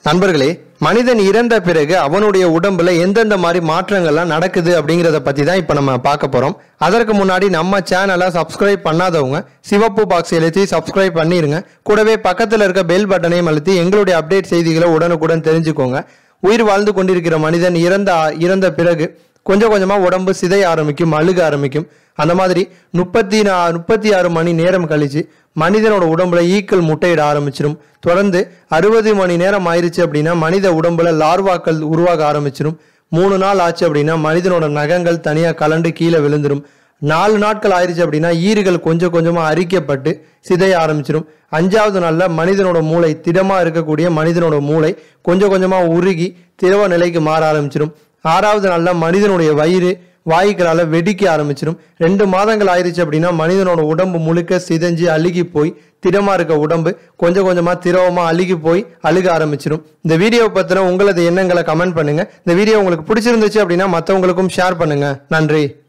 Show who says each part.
Speaker 1: நண்பர்களே மனிதன் இறந்த பிறகு அவனுடைய உடம்புல எந்தெந்த மாதிரி மாற்றங்கள்லாம் நடக்குது அப்படிங்கிறத பத்தி தான் இப்போ நம்ம பார்க்க போறோம் அதற்கு முன்னாடி நம்ம சேனலை சப்ஸ்கிரைப் பண்ணாதவங்க சிவப்பு பாக்ஸ் எழுத்தி சப்ஸ்கிரைப் பண்ணிருங்க கூடவே பக்கத்தில் இருக்க பெல் பட்டனையும் அழுத்தி எங்களுடைய அப்டேட் செய்திகளை உடனுக்குடன் தெரிஞ்சுக்கோங்க உயிர் வாழ்ந்து கொண்டிருக்கிற மனிதன் இறந்த இறந்த பிறகு கொஞ்சம் கொஞ்சமா உடம்பு சிதைய ஆரம்பிக்கும் அழுக ஆரம்பிக்கும் அந்த மாதிரி முப்பத்தி நா முப்பத்தி ஆறு மணி நேரம் கழிச்சு மனிதனோட உடம்புல ஈக்கள் முட்டையிட ஆரம்பிச்சிடும் தொடர்ந்து அறுபது மணி நேரம் ஆயிருச்சு அப்படின்னா மனித உடம்புல லார்வாக்கள் உருவாக ஆரம்பிச்சிடும் மூணு நாள் ஆச்சு அப்படின்னா மனிதனோட நகங்கள் தனியா கலண்டு கீழே விழுந்துடும் நாலு நாட்கள் ஆயிருச்சு அப்படின்னா ஈறுகள் கொஞ்சம் கொஞ்சமா அரிக்கப்பட்டு சிதைய ஆரம்பிச்சிடும் அஞ்சாவது நாள்ல மனிதனோட மூளை திடமா இருக்கக்கூடிய மனிதனோட மூளை கொஞ்சம் கொஞ்சமா உருகி திரவ நிலைக்கு மாற ஆரம்பிச்சிடும் ஆறாவது நாள்ல மனிதனுடைய வயிறு வாயுக்களால வெடிக்க ஆரம்பிச்சிடும் ரெண்டு மாதங்கள் ஆயிருச்சு அப்படின்னா மனிதனோட உடம்பு முழுக்க சிதைஞ்சு அழுகி போய் திடமா இருக்க உடம்பு கொஞ்சம் கொஞ்சமா திரவமா அழுகி போய் அழுக ஆரம்பிச்சிடும் இந்த வீடியோ பத்தின உங்களது எண்ணங்களை கமெண்ட் பண்ணுங்க இந்த வீடியோ உங்களுக்கு பிடிச்சிருந்துச்சு அப்படின்னா மற்றவங்களுக்கும் ஷேர் பண்ணுங்க நன்றி